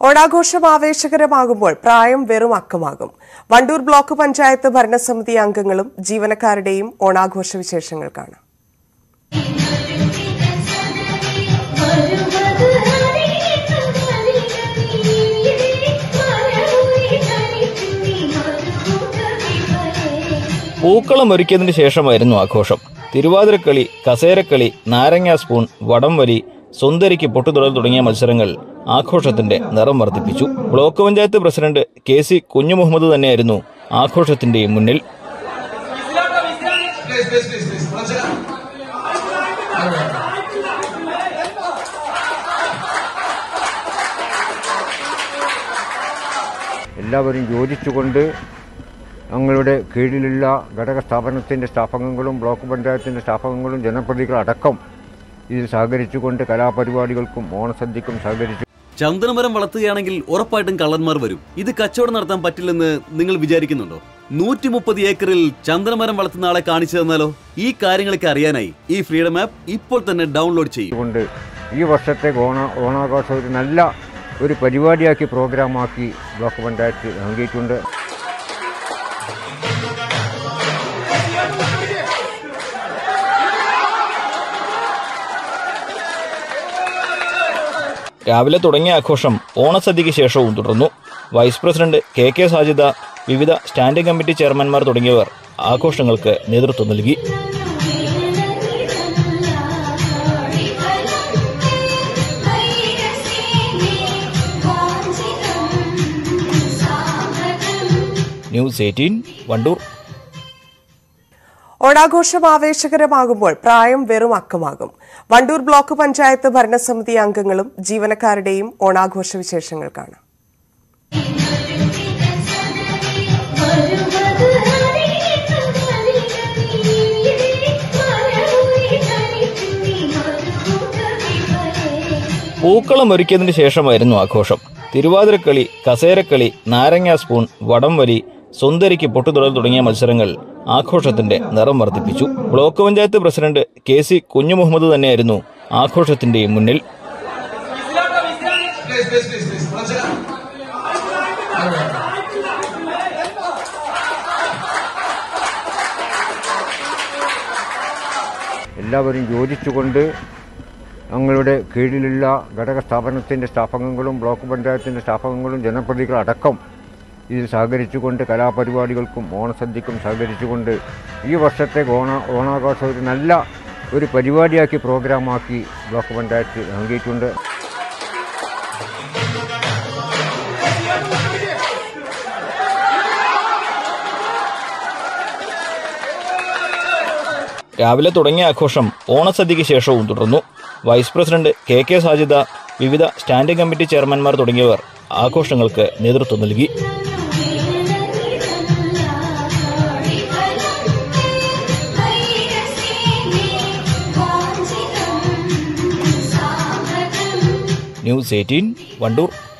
ഓണാഘോഷം ആവേശകരമാകുമ്പോൾ പ്രായം വെറും അക്കമാകും വണ്ടൂർ ബ്ലോക്ക് പഞ്ചായത്ത് ഭരണസമിതി അംഗങ്ങളും ജീവനക്കാരുടെയും ഓണാഘോഷ വിശേഷങ്ങൾ കാണാം പൂക്കളം ഒരുക്കിയതിന് ശേഷമായിരുന്നു ആഘോഷം തിരുവാതിരക്കളി കസേരക്കളി നാരങ്ങ സ്പൂൺ വടംവലി സുന്ദരിക്ക് പൊട്ടുതുടൽ തുടങ്ങിയ മത്സരങ്ങൾ ആഘോഷത്തിന്റെ നിറം വർദ്ധിപ്പിച്ചു block panchayat president K C Kunjumuhammad തന്നെയായിരുന്നു ആഘോഷത്തിന്റെ മുന്നിൽ എല്ലാവരും യോജിച്ചുകൊണ്ട് ഞങ്ങളുടെ കീഴിലുള്ള ഘടക സ്ഥാപനത്തിൻ്റെ സ്റ്റാഫംഗങ്ങളും ബ്ലോക്ക് പഞ്ചായത്തിൻ്റെ സ്റ്റാഫംഗങ്ങളും ജനപ്രതിനിധികളടക്കം ഇതിൽ സഹകരിച്ചുകൊണ്ട് കലാപരിപാടികൾക്കും ഓണസദ്യക്കും സഹകരിച്ചു ചന്ദനമരം വളർത്തുകയാണെങ്കിൽ ഉറപ്പായിട്ടും കള്ളന്മാർ വരും ഇത് കച്ചവടം നടത്താൻ പറ്റില്ലെന്ന് നിങ്ങൾ വിചാരിക്കുന്നുണ്ടോ നൂറ്റി മുപ്പത് ഏക്കറിൽ ചന്ദനമരം വളർത്തുന്ന ആളെ കാണിച്ചു തന്നാലോ ഈ കാര്യങ്ങളൊക്കെ അറിയാനായി ഈ ഫ്രീഡം ആപ്പ് ഇപ്പോൾ തന്നെ ഡൗൺലോഡ് ചെയ്യും കൊണ്ട് ഈ വർഷത്തെ ഓണ ഓണാഘോഷം ഒരു നല്ല ഒരു പരിപാടിയാക്കി പ്രോഗ്രാമാക്കി ബ്ലോക്ക് പഞ്ചായത്ത് നൽകിയിട്ടുണ്ട് രാവിലെ തുടങ്ങിയ ആഘോഷം ഓണസദ്യയ്ക്ക് ശേഷവും തുടർന്നു vice president K K Sajida വിവിധ സ്റ്റാൻഡിംഗ് കമ്മിറ്റി ചെയർമാൻമാർ തുടങ്ങിയവർ ആഘോഷങ്ങൾക്ക് നേതൃത്വം നൽകി ന്യൂസ് എയ്റ്റീൻ വണ്ടൂർ ഓണാഘോഷം ആവേശകരമാകുമ്പോൾ പ്രായം വെറും അക്കമാകും വണ്ടൂർ ബ്ലോക്ക് പഞ്ചായത്ത് ഭരണസമിതി അംഗങ്ങളും ജീവനക്കാരുടെയും ഓണാഘോഷ വിശേഷങ്ങൾ കാണാം പൂക്കളം ഒരുക്കിയതിന് ശേഷമായിരുന്നു ആഘോഷം തിരുവാതിരക്കളി കസേരക്കളി നാരങ്ങ സ്പൂൺ വടംവലി സുന്ദരിക്ക് പൊട്ടുതുടൽ തുടങ്ങിയ മത്സരങ്ങൾ ആഘോഷത്തിന്റെ നിറം വർദ്ധിപ്പിച്ചു block panchayat president K C Kunjumuhammad തന്നെയായിരുന്നു ആഘോഷത്തിന്റെ മുന്നിൽ എല്ലാവരും യോജിച്ചുകൊണ്ട് ഞങ്ങളുടെ കീഴിലുള്ള ഘടക സ്ഥാപനത്തിൻ്റെ സ്റ്റാഫംഗങ്ങളും ബ്ലോക്ക് പഞ്ചായത്തിൻ്റെ സ്റ്റാഫംഗങ്ങളും ജനപ്രതിനിധികളടക്കം ഇതിൽ സഹകരിച്ചുകൊണ്ട് കലാപരിപാടികൾക്കും ഓണസദ്യക്കും സഹകരിച്ചുകൊണ്ട് ഈ വർഷത്തെ ഓണ ഓണാഘോഷം ഒരു നല്ല ഒരു പരിപാടിയാക്കി പ്രോഗ്രാമാക്കി ബ്ലോക്ക് പഞ്ചായത്ത് നൽകിയിട്ടുണ്ട് രാവിലെ തുടങ്ങിയ ആഘോഷം ഓണസദ്യയ്ക്ക് ശേഷവും തുടർന്നു vice president K K Sajida വിവിധ സ്റ്റാൻഡിംഗ് കമ്മിറ്റി ചെയർമാൻമാർ തുടങ്ങിയവർ ആഘോഷങ്ങൾക്ക് നേതൃത്വം നൽകി ന്യൂസ് എയ്റ്റീൻ വണ്ടൂർ